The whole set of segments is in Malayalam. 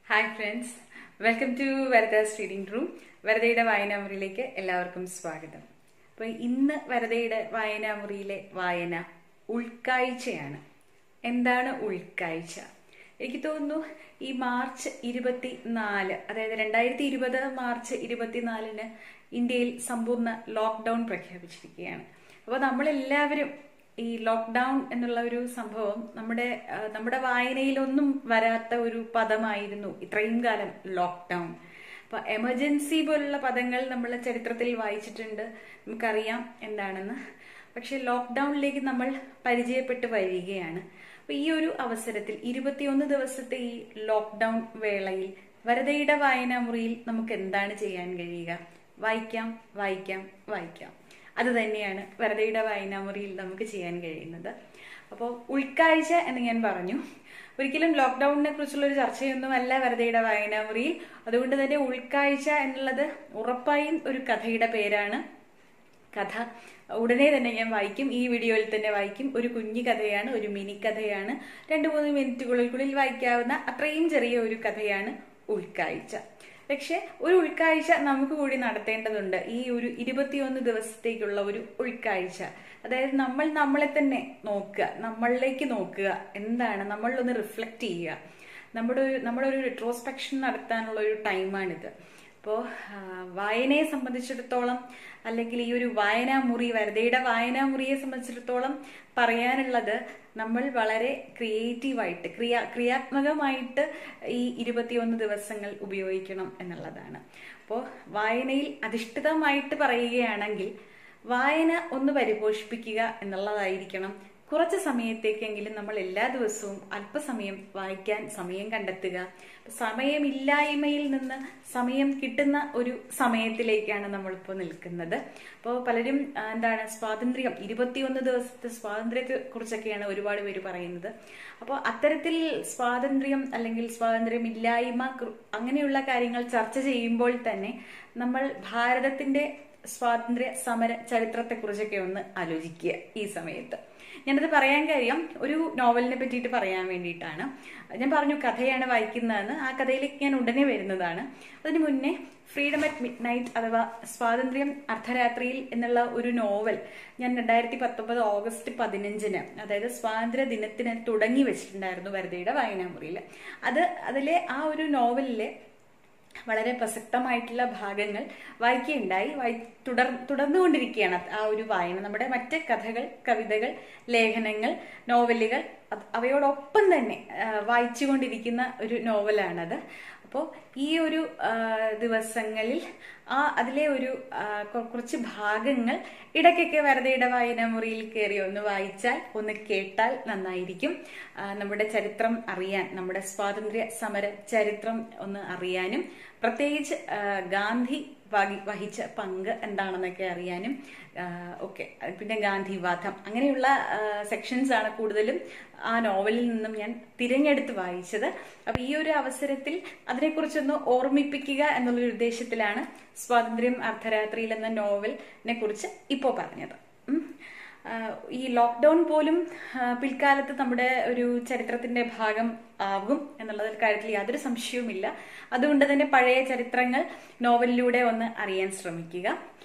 Hi friends welcome to Varada's reading room വരദയുടെ വായനാമുറിയിലേക്ക് എല്ലാവർക്കും സ്വാഗതം അപ്പോൾ ഇന്ന് വരദയുടെ വായനാമുറിയിലെ വായന ഉൾക്കാഴ്ചയാണ് എന്താണ് ഉൾക്കാഴ്ച എനിക്ക് തോന്നുന്നു ഈ മാർച്ച് ഇരുപത്തി നാല് അതായത് രണ്ടായിരത്തി ഇരുപത് മാർച്ച് ഇരുപത്തിനാലിന് ഇന്ത്യയിൽ സമ്പൂർണ്ണ ലോക്ക്ഡൗൺ പ്രഖ്യാപിച്ചിരിക്കുകയാണ് അപ്പോൾ നമ്മളെല്ലാവരും ഈ ലോക്ക്ഡൗൺ എന്നുള്ള ഒരു സംഭവം നമ്മുടെ ആ, നമ്മുടെ വായനയിലൊന്നും വരാത്ത ഒരു പദമായിരുന്നു ഇത്രയും കാലം ലോക്ക്ഡൗൺ അപ്പൊ എമർജൻസി പോലുള്ള പദങ്ങൾ നമ്മൾ ചരിത്രത്തിൽ വായിച്ചിട്ടുണ്ട് നമുക്കറിയാം എന്താണെന്ന് പക്ഷെ ലോക്ക്ഡൗണിലേക്ക് നമ്മൾ പരിചയപ്പെട്ട് വരികയാണ് അപ്പൊ ഈ ഒരു അവസരത്തിൽ ഇരുപത്തിയൊന്ന് ദിവസത്തെ ഈ ലോക്ക്ഡൗൺ വേളയിൽ വരദയുടെ വായനാമുറിയിൽ നമുക്ക് എന്താണ് ചെയ്യാൻ കഴിയുക വായിക്കാം വായിക്കാം വായിക്കാം അത് തന്നെയാണ് വരദയുടെ വായനാമുറിയിൽ നമുക്ക് ചെയ്യാൻ കഴിയുന്നത് അപ്പോൾ ഉൾക്കാഴ്ച എന്ന് ഞാൻ പറഞ്ഞു ഒരിക്കലും ലോക്ക്ഡൌണിനെ കുറിച്ചുള്ള ഒരു ചർച്ചയൊന്നുമല്ല വരദയുടെ വായനാമുറിയിൽ അതുകൊണ്ട് തന്നെ ഉൾക്കാഴ്ച എന്നുള്ളത് ഉറപ്പായും ഒരു കഥയുടെ പേരാണ് കഥ ഉടനെ തന്നെ ഞാൻ വായിക്കും ഈ വീഡിയോയിൽ തന്നെ വായിക്കും ഒരു കുഞ്ഞു കഥയാണ് ഒരു മിനി കഥയാണ് രണ്ട് മൂന്ന് മിനിറ്റുകൾക്കുള്ളിൽ വായിക്കാവുന്ന അത്രയും ചെറിയ ഒരു കഥയാണ് ഉൾക്കാഴ്ച പക്ഷെ ഒരു ഉൾക്കാഴ്ച നമുക്ക് കൂടി നടത്തേണ്ടതുണ്ട് ഈ ഒരു ഇരുപത്തിയൊന്ന് ദിവസത്തേക്കുള്ള ഒരു ഉൾക്കാഴ്ച അതായത് നമ്മൾ നമ്മളെ തന്നെ നോക്കുക നമ്മളിലേക്ക് നോക്കുക എന്താണ് നമ്മളിലൊന്ന് റിഫ്ലക്റ്റ് ചെയ്യുക നമ്മുടെ ഒരു നമ്മുടെ ഒരു റിട്രോസ്പെക്ഷൻ നടത്താനുള്ള ഒരു ടൈമാണിത് അപ്പോൾ വായനയെ സംബന്ധിച്ചിടത്തോളം അല്ലെങ്കിൽ ഈ ഒരു വായനാമുറി വരദയുടെ വായനാമുറിയെ സംബന്ധിച്ചിടത്തോളം പറയാനുള്ളത് നമ്മൾ വളരെ ക്രിയേറ്റീവായിട്ട് ക്രിയാ ക്രിയാത്മകമായിട്ട് ഈ ഇരുപത്തിയൊന്ന് ദിവസങ്ങൾ ഉപയോഗിക്കണം എന്നുള്ളതാണ് അപ്പോൾ വായനയിൽ അധിഷ്ഠിതമായിട്ട് പറയുകയാണെങ്കിൽ വായന ഒന്ന് പരിപോഷിപ്പിക്കുക എന്നുള്ളതായിരിക്കണം കുറച്ച് സമയത്തേക്കെങ്കിലും നമ്മൾ എല്ലാ ദിവസവും അല്പസമയം വായിക്കാൻ സമയം കണ്ടെത്തുക സമയമില്ലായ്മയിൽ നിന്ന് സമയം കിട്ടുന്ന ഒരു സമയത്തിലേക്കാണ് നമ്മളിപ്പോൾ നിൽക്കുന്നത് അപ്പോൾ പലരും ആ, എന്താണ് സ്വാതന്ത്ര്യം ഇരുപത്തിയൊന്ന് ദിവസത്തെ സ്വാതന്ത്ര്യത്തെ കുറിച്ചൊക്കെയാണ് ഒരുപാട് പേര് പറയുന്നത് അപ്പോൾ അത്തരത്തിൽ സ്വാതന്ത്ര്യം അല്ലെങ്കിൽ സ്വാതന്ത്ര്യമില്ലായ്മ കു- അങ്ങനെയുള്ള കാര്യങ്ങൾ ചർച്ച ചെയ്യുമ്പോൾ തന്നെ നമ്മൾ ഭാരതത്തിന്റെ സ്വാതന്ത്ര്യ സമര ചരിത്രത്തെക്കുറിച്ചൊക്കെ ഒന്ന് ആലോചിക്കുക ഈ സമയത്ത് ഞാനത് പറയാൻ കാര്യം ഒരു നോവലിനെ പറ്റിയിട്ട് പറയാൻ വേണ്ടിയിട്ടാണ് ഞാൻ പറഞ്ഞു കഥയാണ് വായിക്കുന്നതെന്ന് ആ കഥയിലേക്ക് ഞാൻ ഉടനെ വരുന്നതാണ് അതിന് മുന്നേ ഫ്രീഡം അറ്റ് മിഡ് നൈറ്റ് അഥവാ സ്വാതന്ത്ര്യം അർദ്ധരാത്രിയിൽ എന്നുള്ള ഒരു നോവൽ ഞാൻ രണ്ടായിരത്തി പത്തൊമ്പത് ഓഗസ്റ്റ് പതിനഞ്ചിന് അതായത് സ്വാതന്ത്ര്യ ദിനത്തിന് തുടങ്ങി വെച്ചിട്ടുണ്ടായിരുന്നു വരദയുടെ വായനാമുറിയിൽ അത് അതിലെ ആ ഒരു നോവലിലെ വളരെ പ്രസക്തമായിട്ടുള്ള ഭാഗങ്ങൾ വായിക്കുകയുണ്ടായി വായി തുടർ തുടർന്നുകൊണ്ടിരിക്കുകയാണ് ആ ഒരു വായന നമ്മുടെ മറ്റ് കഥകൾ കവിതകൾ ലേഖനങ്ങൾ നോവലുകൾ അത് അവയോടൊപ്പം തന്നെ ആ, വായിച്ചുകൊണ്ടിരിക്കുന്ന ഒരു നോവലാണത് അപ്പോൾ ഈ ഒരു ആ, ദിവസങ്ങളിൽ ആ അതിലെ ഒരു ആ, കൊ- കുറച്ച് ഭാഗങ്ങൾ ഇടയ്ക്കൊക്കെ വരദയുടെ വായനാമുറിയിൽ കയറി ഒന്ന് വായിച്ചാൽ ഒന്ന് കേട്ടാൽ നന്നായിരിക്കും ആ, നമ്മുടെ ചരിത്രം അറിയാൻ നമ്മുടെ സ്വാതന്ത്ര്യ സമര ചരിത്രം ഒന്ന് അറിയാനും പ്രത്യേകിച്ച് ആ, ഗാന്ധി വഹി- വഹിച്ച പങ്ക് എന്താണെന്നൊക്കെ അറിയാനും ആ, ഒക്കെ പിന്നെ ഗാന്ധിവാദം അങ്ങനെയുള്ള സെക്ഷൻസ് ആണ് കൂടുതലും ആ നോവലിൽ നിന്നും ഞാൻ തിരഞ്ഞെടുത്ത് വായിച്ചത് അപ്പൊ ഈ ഒരു അവസരത്തിൽ അതിനെക്കുറിച്ചൊന്ന് ഓർമ്മിപ്പിക്കുക എന്നുള്ളൊരു ഉദ്ദേശത്തിലാണ് സ്വാതന്ത്ര്യം അർദ്ധരാത്രിയിൽ എന്ന നോവലിനെ കുറിച്ച് ഇപ്പോൾ പറഞ്ഞത് ഉം. ആ, ഈ ലോക്ക്ഡൗൺ പോലും ആ, പിൽക്കാലത്ത് നമ്മുടെ ഒരു ചരിത്രത്തിന്റെ ഭാഗം ആകും എന്നുള്ള കാര്യത്തിൽ യാതൊരു സംശയവുമില്ല അതുകൊണ്ട് തന്നെ പഴയ ചരിത്രങ്ങൾ നോവലിലൂടെ ഒന്ന് അറിയാൻ ശ്രമിക്കുക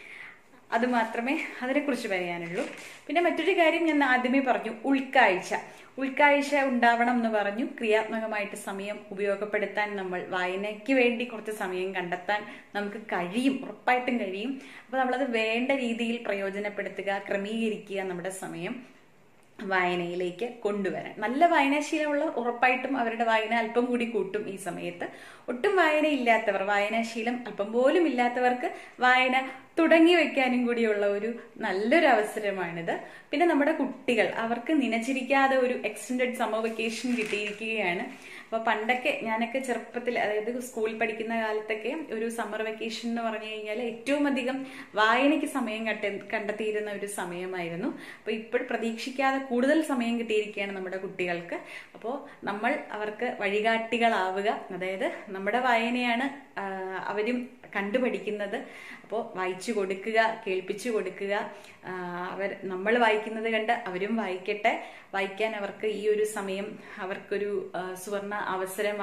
അത് മാത്രമേ അതിനെക്കുറിച്ച് പറയാനുള്ളൂ പിന്നെ മറ്റൊരു കാര്യം ഞാൻ ആദ്യമേ പറഞ്ഞു ഉൾക്കാഴ്ച ഉൾക്കാഴ്ച ഉണ്ടാവണം എന്ന് പറഞ്ഞു ക്രിയാത്മകമായിട്ട് സമയം ഉപയോഗപ്പെടുത്താൻ നമ്മൾ വായനയ്ക്ക് വേണ്ടി കുറച്ച് സമയം കണ്ടെത്താൻ നമുക്ക് കഴിയും ഉറപ്പായിട്ടും കഴിയും അപ്പോൾ നമ്മളത് വേണ്ട രീതിയിൽ പ്രയോജനപ്പെടുത്തുക ക്രമീകരിക്കുക നമ്മുടെ സമയം വായനയിലേക്ക് കൊണ്ടുവരാൻ നല്ല വായനാശീലമുള്ള ഉറപ്പായിട്ടും അവരുടെ വായന അല്പം കൂടി കൂട്ടും ഈ സമയത്ത് ഒട്ടും വായന ഇല്ലാത്തവർ വായനാശീലം അല്പം പോലും ഇല്ലാത്തവർക്ക് വായന തുടങ്ങി വെക്കാനും കൂടിയുള്ള ഒരു നല്ലൊരു അവസരമാണിത് പിന്നെ നമ്മുടെ കുട്ടികൾ അവർക്ക് നിനച്ചിരിക്കാതെ ഒരു എക്സ്റ്റൻഡഡ് സമ്മർ വെക്കേഷൻ കിട്ടിയിരിക്കുകയാണ് അപ്പൊ പണ്ടൊക്കെ ഞാനൊക്കെ ചെറുപ്പത്തിൽ അതായത് സ്കൂളിൽ പഠിക്കുന്ന കാലത്തൊക്കെ ഒരു സമ്മർ വെക്കേഷൻ എന്ന് പറഞ്ഞു കഴിഞ്ഞാൽ ഏറ്റവും അധികം വായനയ്ക്ക് സമയം കട്ടെ കണ്ടെത്തിയിരുന്ന ഒരു സമയമായിരുന്നു അപ്പൊ ഇപ്പോൾ പ്രതീക്ഷിക്കാതെ കൂടുതൽ സമയം കിട്ടിയിരിക്കുകയാണ് നമ്മുടെ കുട്ടികൾക്ക് അപ്പോൾ നമ്മൾ അവർക്ക് വഴികാട്ടികളാവുക അതായത് നമ്മുടെ വായനയാണ് ആ, അവരും കണ്ടുപഠിക്കുന്നത് അപ്പോൾ വായിച്ചു കൊടുക്കുക കേൾപ്പിച്ചു കൊടുക്കുക ആ, അവർ നമ്മൾ വായിക്കുന്നത് കണ്ട് അവരും വായിക്കട്ടെ വായിക്കാൻ അവർക്ക് ഈ ഒരു സമയം അവർക്കൊരു ആ, സുവർണ അവസരമാക്കി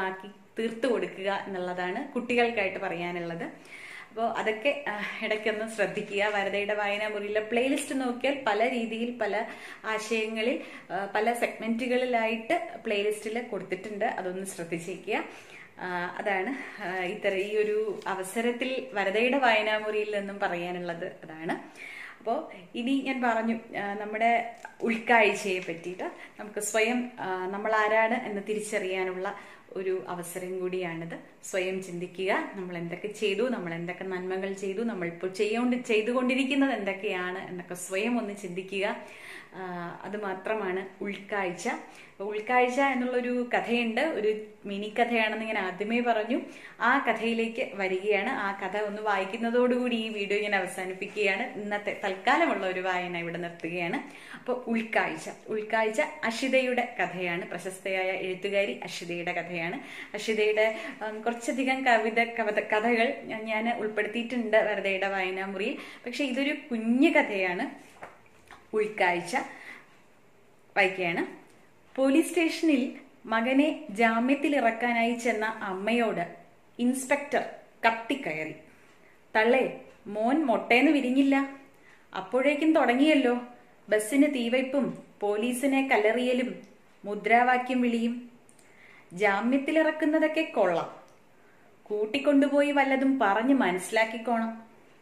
തീർത്തു കൊടുക്കുക എന്നുള്ളതാണ് കുട്ടികൾക്കായിട്ട് പറയാനുള്ളത് അപ്പോൾ അതൊക്കെ ആ, ഇടയ്ക്കൊന്ന് ശ്രദ്ധിക്കുക വരദയുടെ വായനാമുറിയിലെ പ്ലേലിസ്റ്റ് നോക്കിയാൽ പല രീതിയിൽ പല ആശയങ്ങളിൽ ആ, പല സെഗ്മെന്റുകളിലായിട്ട് പ്ലേലിസ്റ്റിൽ കൊടുത്തിട്ടുണ്ട് അതൊന്ന് ശ്രദ്ധിച്ചേക്കുക ആ, അതാണ് ആ, ഇത്തര ഈ ഒരു അവസരത്തിൽ വരദയുടെ വായനാമുറിയിൽ നിന്നും പറയാനുള്ളത് അതാണ് അപ്പോൾ ഇനി ഞാൻ പറഞ്ഞു ആ, നമ്മുടെ ഉൾക്കാഴ്ചയെ പറ്റിയിട്ട് നമുക്ക് സ്വയം ആ, നമ്മൾ ആരാണ് എന്ന് തിരിച്ചറിയാനുള്ള ഒരു അവസരം കൂടിയാണിത് സ്വയം ചിന്തിക്കുക നമ്മൾ എന്തൊക്കെ ചെയ്തു നമ്മൾ എന്തൊക്കെ നന്മകൾ ചെയ്തു നമ്മൾ ഇപ്പോൾ ചെയ്യോണ്ട് ചെയ്തുകൊണ്ടിരിക്കുന്നത് എന്തൊക്കെയാണ് എന്നൊക്കെ സ്വയം ഒന്ന് ചിന്തിക്കുക ആ, അത് മാത്രമാണ് ഉൾക്കാഴ്ച അപ്പോൾ ഉൾക്കാഴ്ച എന്നുള്ളൊരു കഥയുണ്ട് ഒരു മിനി കഥയാണെന്ന് ഞാൻ ആദ്യമേ പറഞ്ഞു ആ കഥയിലേക്ക് വരികയാണ് ആ കഥ ഒന്ന് വായിക്കുന്നതോടുകൂടി ഈ വീഡിയോ ഞാൻ അവസാനിപ്പിക്കുകയാണ് ഇന്നത്തെ തൽക്കാലമുള്ള ഒരു വായന ഇവിടെ നിർത്തുകയാണ് അപ്പോൾ ഉൾക്കാഴ്ച ഉൾക്കാഴ്ച അഷിതയുടെ കഥയാണ് പ്രശസ്തയായ എഴുത്തുകാരി അഷിതയുടെ കഥയാണ് അഷിതയുടെ ഉം, കുറച്ചധികം കവിത കവിത കഥകൾ ഞാൻ ഉൾപ്പെടുത്തിയിട്ടുണ്ട് വെറുതെയുടെ വായനാമുറിയിൽ പക്ഷെ ഇതൊരു കുഞ്ഞു കഥയാണ് ഉൾക്കാഴ്ച വായിക്കുകയാണ് പോലീസ് സ്റ്റേഷനിൽ മകനെ ജാമ്യത്തിൽ ഇറക്കാനായി ചെന്ന അമ്മയോട് ഇൻസ്പെക്ടർ കത്തിക്കയറി തള്ളേ മോൻ മൊട്ടേന്ന് വിരിഞ്ഞില്ല അപ്പോഴേക്കും തുടങ്ങിയല്ലോ ബസ്സിന് തീവയ്പും പോലീസിനെ കല്ലെറിയലും മുദ്രാവാക്യം വിളിയും ജാമ്യത്തിലിറക്കുന്നതൊക്കെ കൊള്ളാം കൂട്ടിക്കൊണ്ടുപോയി വല്ലതും പറഞ്ഞ് മനസ്സിലാക്കിക്കോണം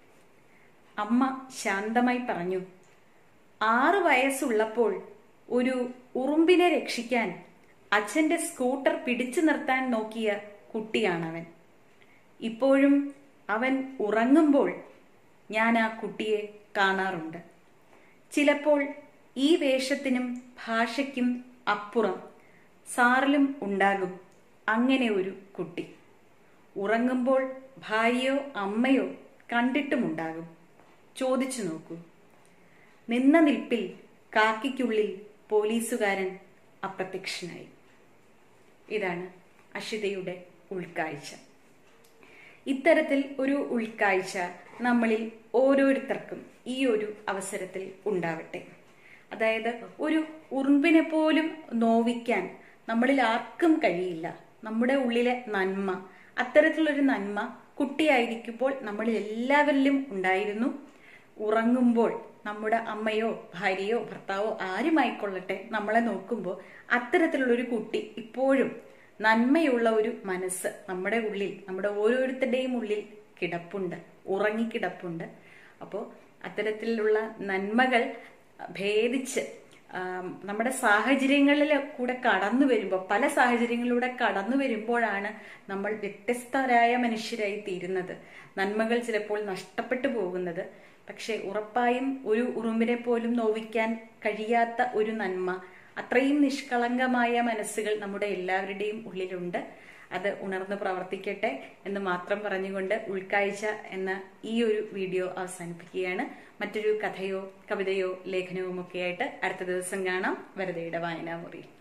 അമ്മ ശാന്തമായി പറഞ്ഞു ആറ് വയസ്സുള്ളപ്പോൾ ഒരു ഉറുമ്പിനെ രക്ഷിക്കാൻ അച്ഛന്റെ സ്കൂട്ടർ പിടിച്ചു നിർത്താൻ നോക്കിയ കുട്ടിയാണവൻ ഇപ്പോഴും അവൻ ഉറങ്ങുമ്പോൾ ഞാൻ ആ കുട്ടിയെ കാണാറുണ്ട് ചിലപ്പോൾ ഈ വേഷത്തിനും ഭാഷയ്ക്കും അപ്പുറം സാറിലും ഉണ്ടാകും അങ്ങനെ ഒരു കുട്ടി ഉറങ്ങുമ്പോൾ ഭാര്യയോ അമ്മയോ കണ്ടിട്ടുമുണ്ടാകും ചോദിച്ചു നോക്കൂ നിന്ന നിൽപ്പിൽ കാക്കിക്കുള്ളിൽ പോലീസുകാരൻ അപ്രത്യക്ഷനായി ഇതാണ് അഷിതയുടെ ഉൾക്കാഴ്ച ഇത്തരത്തിൽ ഒരു ഉൾക്കാഴ്ച നമ്മളിൽ ഓരോരുത്തർക്കും ഈ ഒരു അവസരത്തിൽ ഉണ്ടാവട്ടെ അതായത് ഒരു ഉറുമ്പിനെ പോലും നോവിക്കാൻ നമ്മളിൽ ആർക്കും കഴിയില്ല നമ്മുടെ ഉള്ളിലെ നന്മ അത്തരത്തിലൊരു നന്മ കുട്ടിയായിരിക്കുമ്പോൾ നമ്മളിൽ എല്ലാവരിലും ഉണ്ടായിരുന്നു ഉറങ്ങുമ്പോൾ നമ്മുടെ അമ്മയോ ഭാര്യയോ ഭർത്താവോ ആരുമായിക്കൊള്ളട്ടെ നമ്മളെ നോക്കുമ്പോൾ അത്തരത്തിലുള്ളൊരു കുട്ടി ഇപ്പോഴും നന്മയുള്ള ഒരു മനസ്സ് നമ്മുടെ ഉള്ളിൽ നമ്മുടെ ഓരോരുത്തരുടെയും ഉള്ളിൽ കിടപ്പുണ്ട് ഉറങ്ങിക്കിടപ്പുണ്ട് അപ്പോൾ അത്തരത്തിലുള്ള നന്മകൾ ഭേദിച്ച് ആം, നമ്മുടെ സാഹചര്യങ്ങളിൽ കൂടെ കടന്നു വരുമ്പോൾ പല സാഹചര്യങ്ങളിലൂടെ കടന്നു വരുമ്പോഴാണ് നമ്മൾ വ്യത്യസ്തരായ മനുഷ്യരായി തീരുന്നത് നന്മകൾ ചിലപ്പോൾ നഷ്ടപ്പെട്ടു പോകുന്നത് പക്ഷെ ഉറപ്പായും ഒരു ഉറുമ്പിനെ പോലും നോവിക്കാൻ കഴിയാത്ത ഒരു നന്മ അത്രയും നിഷ്കളങ്കമായ മനസ്സുകൾ നമ്മുടെ എല്ലാവരുടെയും ഉള്ളിലുണ്ട് അത് ഉണർന്ന് പ്രവർത്തിക്കട്ടെ എന്ന് മാത്രം പറഞ്ഞുകൊണ്ട് ഉൾക്കാഴ്ച എന്ന ഈ ഒരു വീഡിയോ അവസാനിപ്പിക്കുകയാണ് മറ്റൊരു കഥയോ കവിതയോ ലേഖനവും ഒക്കെ ആയിട്ട് അടുത്ത ദിവസം കാണാം വെറുതെയുടെ വായനാമുറി